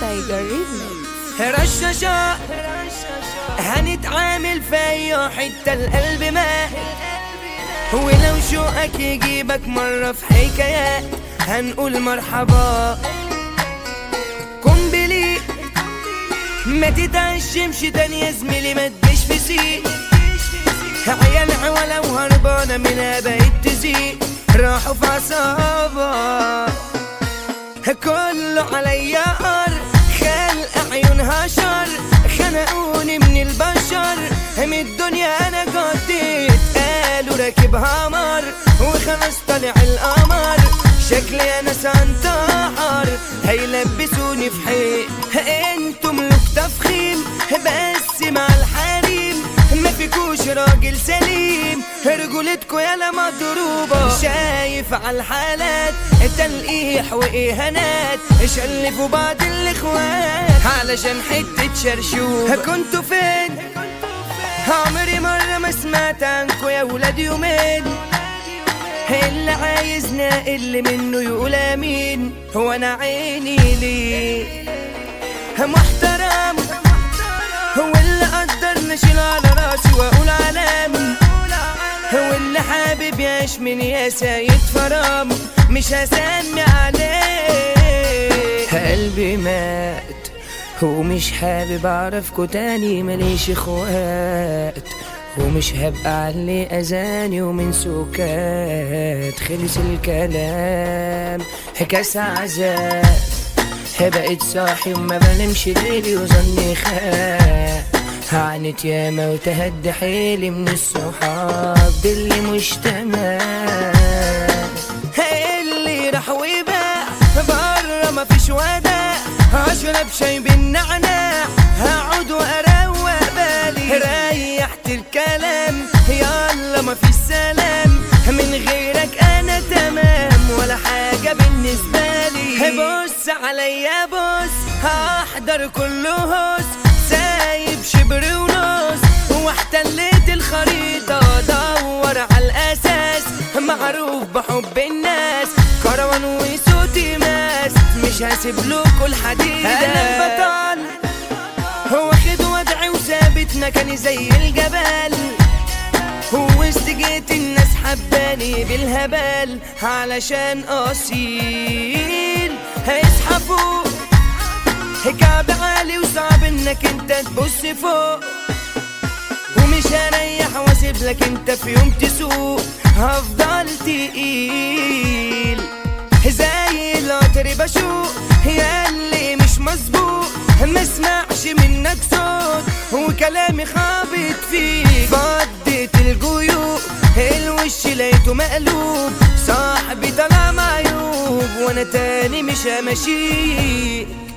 تايجر ريميكس رشاشة هنتعامل في أي حتة القلب ما ولو شوقك يجيبك مرة في حكايات هنقول مرحبا قنبلي ما تتعشمش تاني يا زميلي ما تجيش في سيق عيال ولو هربانة منها بقت تزيق راحوا في عصابة كله عليا قر خلق عيونها شر خنقوني من البشر من الدنيا انا قضيت قالوا راكبها مر وخلاص طلع القمر شكلي انا سانتحر هيلبسوني في حيط انتم ملوك تفخيم بس مع الحريم ما فيكوش راجل سليم رجولتكو يالا مضروبة شايف على الحالات تلقيح واهانات شلفوا بعض الاخوات علشان حتة شرشوب كنتوا فين عمري مرة ما سمعت عنكو يا ولاد يومين اللي عايزنا اللي منه يقول امين هو انا عيني ليه محترم هو اللي قدر نشيل على راسي واقول علام هو اللي حابب يعيش من يا سيد فرام مش هسمي عليه قلبي مات ومش حابب اعرفكوا تاني ماليش اخوات ومش هبقى علي اذاني ومن سكات خلص الكلام كاس عذاب بقيت صاحي وما بنامش ليلي وظني خاف عانت ياما وتهد حيلي من الصحاب دي اللي مش تمام اللي راح وباع بره مفيش وداع اشرب شاي بالنعناع هقعد واروق بالي ريحت الكلام يلا مفيش سلام من غيرك انا تمام ولا حاجه بالنسبه لي بص عليا بص هحضر كله هوس سايب شبر ونص واحتليت الخريطة دور على الأساس معروف بحب الناس كروان وصوتي ماس مش هسيب لكم الحديد أنا البطل واخد وضعي وثابت مكاني زي الجبل واستجيت الناس حباني بالهبل علشان أصيل هيصحى فوق كعب عالي وصعب انك انت تبص فوق ومش هريح واسيب لك انت في يوم تسوق هفضل تقيل زي القطر بشوق ياللي مش مظبوط ما اسمعش منك صوت وكلامي خابط فيك فضيت الجيوب الوش لقيته مقلوب صاحبي طلع معيوب وانا تاني مش همشيك